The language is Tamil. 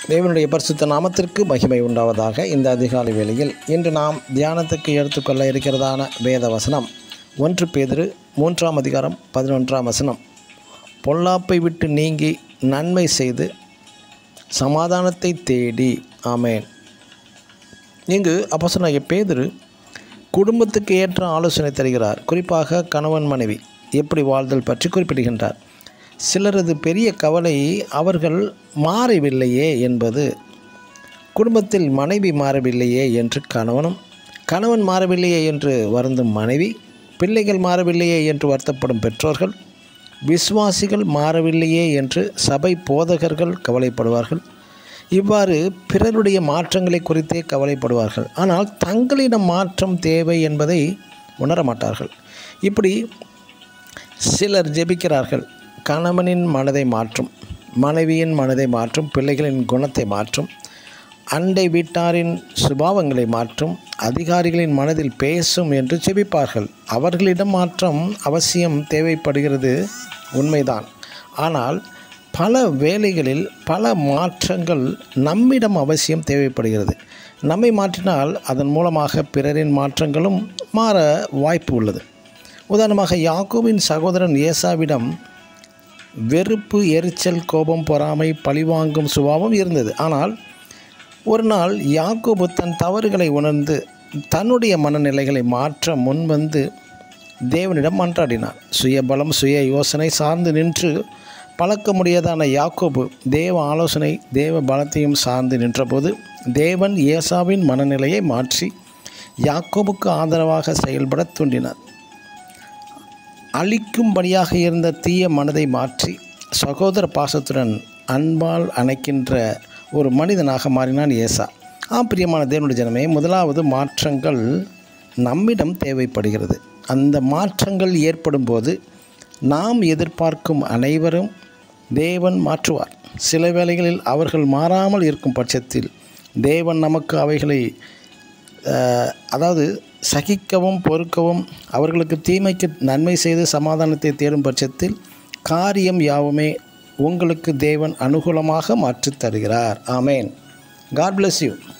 தேவனுடைய பரிசுத்த நாமத்திற்கு மகிமை உண்டாவதாக இந்த அதிகாலை வேளையில் இன்று நாம் தியானத்துக்கு எடுத்துக்கொள்ள இருக்கிறதான வேத வசனம் ஒன்று பேதிரு மூன்றாம் அதிகாரம் பதினொன்றாம் வசனம் பொல்லாப்பை விட்டு நீங்கி நன்மை செய்து சமாதானத்தை தேடி ஆமேன் இங்கு அப்போசனாகிய பேதுரு குடும்பத்துக்கு ஏற்ற ஆலோசனை தருகிறார் குறிப்பாக கணவன் மனைவி எப்படி வாழ்தல் பற்றி குறிப்பிடுகின்றார் சிலரது பெரிய கவலை அவர்கள் மாறவில்லையே என்பது குடும்பத்தில் மனைவி மாறவில்லையே என்று கணவனும் கணவன் மாறவில்லையே என்று வருந்தும் மனைவி பிள்ளைகள் மாறவில்லையே என்று வருத்தப்படும் பெற்றோர்கள் விசுவாசிகள் மாறவில்லையே என்று சபை போதகர்கள் கவலைப்படுவார்கள் இவ்வாறு பிறருடைய மாற்றங்களை குறித்தே கவலைப்படுவார்கள் ஆனால் தங்களிடம் மாற்றம் தேவை என்பதை உணர மாட்டார்கள் இப்படி சிலர் ஜெபிக்கிறார்கள் கணவனின் மனதை மாற்றும் மனைவியின் மனதை மாற்றும் பிள்ளைகளின் குணத்தை மாற்றும் அண்டை வீட்டாரின் சுபாவங்களை மாற்றும் அதிகாரிகளின் மனதில் பேசும் என்று செபிப்பார்கள் அவர்களிடம் மாற்றம் அவசியம் தேவைப்படுகிறது உண்மைதான் ஆனால் பல வேலைகளில் பல மாற்றங்கள் நம்மிடம் அவசியம் தேவைப்படுகிறது நம்மை மாற்றினால் அதன் மூலமாக பிறரின் மாற்றங்களும் மாற வாய்ப்பு உள்ளது உதாரணமாக யாக்கோவின் சகோதரன் ஏசாவிடம் வெறுப்பு எரிச்சல் கோபம் பொறாமை பழிவாங்கும் சுபாவம் இருந்தது ஆனால் ஒரு நாள் யாக்கோபு தன் தவறுகளை உணர்ந்து தன்னுடைய மனநிலைகளை மாற்ற முன்வந்து தேவனிடம் மன்றாடினார் சுயபலம் சுய யோசனை சார்ந்து நின்று பழக்க முடியாதான யாக்கோபு தேவ ஆலோசனை தேவ பலத்தையும் சார்ந்து நின்றபோது தேவன் ஏசாவின் மனநிலையை மாற்றி யாக்கோபுக்கு ஆதரவாக செயல்பட தூண்டினார் அழிக்கும்படியாக இருந்த தீய மனதை மாற்றி சகோதர பாசத்துடன் அன்பால் அணைக்கின்ற ஒரு மனிதனாக மாறினான் ஏசா ஆம் பிரியமான தேவனுடைய ஜனமே முதலாவது மாற்றங்கள் நம்மிடம் தேவைப்படுகிறது அந்த மாற்றங்கள் ஏற்படும் போது நாம் எதிர்பார்க்கும் அனைவரும் தேவன் மாற்றுவார் சில வேளைகளில் அவர்கள் மாறாமல் இருக்கும் பட்சத்தில் தேவன் நமக்கு அவைகளை அதாவது சகிக்கவும் பொறுக்கவும் அவர்களுக்கு தீமைக்கு நன்மை செய்து சமாதானத்தை தேடும் பட்சத்தில் காரியம் யாவுமே உங்களுக்கு தேவன் அனுகூலமாக மாற்றித் தருகிறார் ஆமேன் காட் பிளஸ் யூ